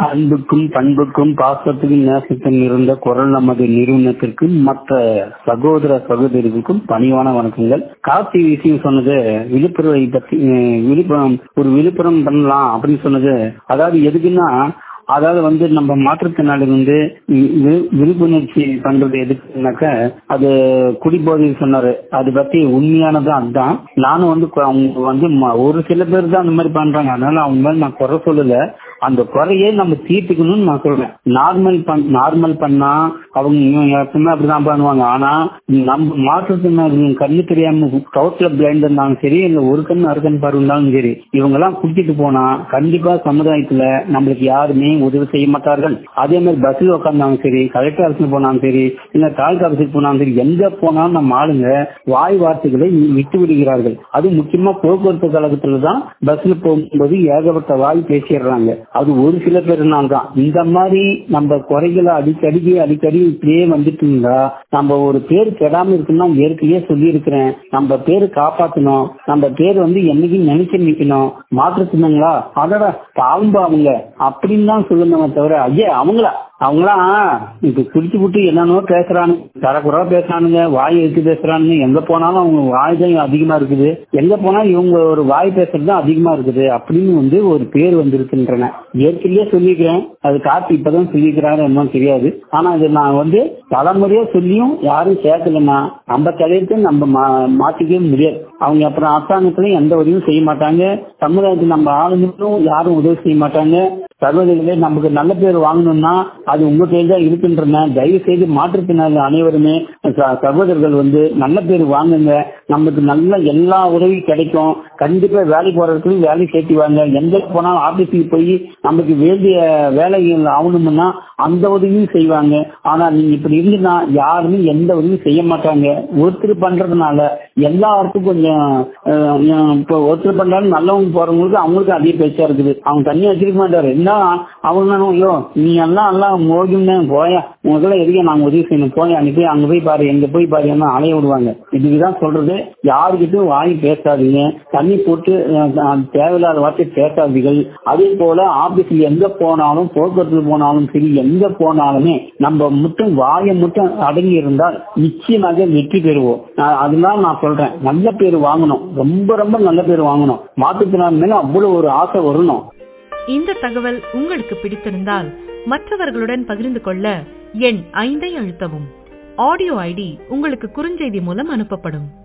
அன்புக்கும் பண்புக்கும் பாசத்துக்கும் நேசத்துக்கும் இருந்த குரல் நமது நிறுவனத்திற்கும் மற்ற சகோதர சகோதரிகளுக்கும் பணிவான வணக்கங்கள் கார்த்தி விஷயம் சொன்னது விழுப்புரம் பத்தி அஹ், விழுப்புரம் ஒரு விழுப்புரம் பண்ணலாம் அப்படின்னு சொன்னது அதாவது எதுக்குன்னா அதாவது வந்து நம்ம மாற்றுத்திறனாளி வந்து வி- வி- விழிப்புணர்ச்சி பண்றது எதுக்குனாக்க அது குடிபோதை சொன்னாரு அது பத்தி உண்மையானது அதுதான் நானும் வந்து கொ- அவங்க வந்து ம- ஒரு சில பேர் தான் அந்த மாதிரி பண்றாங்க அதனால அவங்க மேல நான் குறை சொல்லல அந்த குறையே நம்ம தீர்த்துக்கணும்னு நான் சொல்றேன் நார்மல் பண் நார்மல் பண்ணா அவங்க இவங்க எப்பவுமே அப்படிதான் பண்ணுவாங்க ஆனா நம்ம மாற்றுத்திறனாளி கண்ணு தெரியாம டவுட்ல பிளைண்ட் இருந்தாலும் சரி இல்ல ஒரு கண் அறு கண் பார்வை இருந்தாலும் சரி இவங்க எல்லாம் குடிச்சிட்டு போனா கண்டிப்பா சமுதாயத்துல நம்மளுக்கு யாருமே உதவி செய்ய மாட்டார்கள் அதே மாதிரி பஸ்ல உட்காந்தாலும் சரி கலெக்டர் ஆஃபீஸ் போனாலும் சரி இல்ல தாலுகா ஆஃபீஸுக்கு போனாலும் சரி எங்க போனாலும் நம்ம ஆளுங்க வாய் வார்த்தைகளை விட்டு விடுகிறார்கள் அது முக்கியமா போக்குவரத்து கழகத்துல தான் பஸ்ல போகும்போது ஏகப்பட்ட வாய் பேசிடுறாங்க அது ஒரு சில பேர்னால தான் இந்த மாதிரி நம்ம குறைகளை அடிக்கடி அடிக்கடி இப்படியே வந்துட்டு இருந்தா நம்ம ஒரு பேர் கெடாம இருக்குன்னா ஏற்கனவே சொல்லி இருக்கிறேன் நம்ம பேரு காப்பாத்தணும் நம்ம பேர் வந்து என்னைக்கும் நினைச்சு நிக்கணும் மாற்றுத்தினங்களா அதோட பாவம்பா அவங்க அப்படின்னு தான் சொல்லணுமே தவிர ஐயா அவங்களா அவங்களாம் இப்ப குடிச்சு விட்டு என்னென்னோ பேசுறானுங்க தரக்குறவா பேசுறானுங்க வாய் எடுத்து பேசுறானுங்க எங்க போனாலும் அவங்க வாய் தான் அதிகமா இருக்குது எங்க போனாலும் இவங்க ஒரு வாய் பேசுறது தான் அதிகமா இருக்குது அப்படின்னு வந்து ஒரு பேர் வந்திருக்குன்றன ஏற்கனவே சொல்லிக்கிறேன் அது காத்து இப்பதான் சொல்லிக்கிறாரு என்னன்னு தெரியாது ஆனா இது நான் வந்து தலைமுறையா சொல்லியும் யாரும் கேட்கலன்னா நம்ம தலையத்தை நம்ம மா- மாத்திக்கவே முடியாது அவங்க அப்புறம் அரசாங்கத்திலையும் எந்த உதவியும் செய்ய மாட்டாங்க சமுதாயத்துக்கு நம்ம ஆளுங்களும் யாரும் உதவி செய்ய மாட்டாங்க சகோதரிகளே நமக்கு நல்ல பேர் வாங்கணும்னா அது உங்க கையில் தான் இருக்குன்றன தயவு செய்து மாற்றுத்திறனாளி அனைவருமே ச- சகோதரர்கள் வந்து நல்ல பேர் வாங்குங்க நமக்கு நல்ல எல்லா உதவியும் கிடைக்கும் கண்டிப்பா வேலைக்கு போறதுக்கு வேலை சேர்த்து வாங்க எங்க போனாலும் ஆபீஸுக்கு போய் நமக்கு வேண்டிய வேலைகள் ஆகணும்னா அந்த உதவியும் செய்வாங்க ஆனா நீங்க இப்படி இருந்துன்னா யாருமே எந்த உதவியும் செய்ய மாட்டாங்க ஒருத்தர் பண்றதுனால எல்லாருக்கும் கொஞ்சம் அஹ், இப்போ ஒருத்தர் பண்ணாலும் நல்லவங்க போறவங்களுக்கு அவங்களுக்கு அதே பேச்சா இருக்குது அவங்க தண்ணி வச்சிருக்க மாட்டாரு என்ன அவங்க ஐயோ நீ எல்லாம் எல்லாம் மோகின்னு போயா உங்களுக்கெல்லாம் எதுக்கு நாங்க உதவி செய்யணும் போய் அங்க போய் அங்க போய் பாரு எங்க போய் பாரு என்ன அலைய விடுவாங்க இதுக்குதான் சொல்றது யாருக்கிட்டும் வாய் பேசாதீங்க தண்ணி போட்டு அஹ், அஹ், தேவையில்லாத வார்த்தை பேசாதீர்கள் அதே போல ஆபீஸ்ல எங்க போனாலும் போக்குவரத்துல போனாலும் சரி எங்க போனாலுமே நம்ம மட்டும் வாயை மட்டும் அடங்கி இருந்தால் நிச்சயமாக வெற்றி பெறுவோம் நான் அதனால நான் சொல்றேன் நல்ல பேர் வாங்கணும் ரொம்ப ரொம்ப நல்ல பேர் வாங்கணும் மாற்றுத்திறனாளி மேல அவ்வளவு ஒரு ஆசை வரணும் இந்த தகவல் உங்களுக்கு பிடித்திருந்தால் மற்றவர்களுடன் பகிர்ந்து கொள்ள எண் ஐந்தை அழுத்தவும் ஆடியோ ஐடி உங்களுக்கு குறுஞ்செய்தி மூலம் அனுப்பப்படும்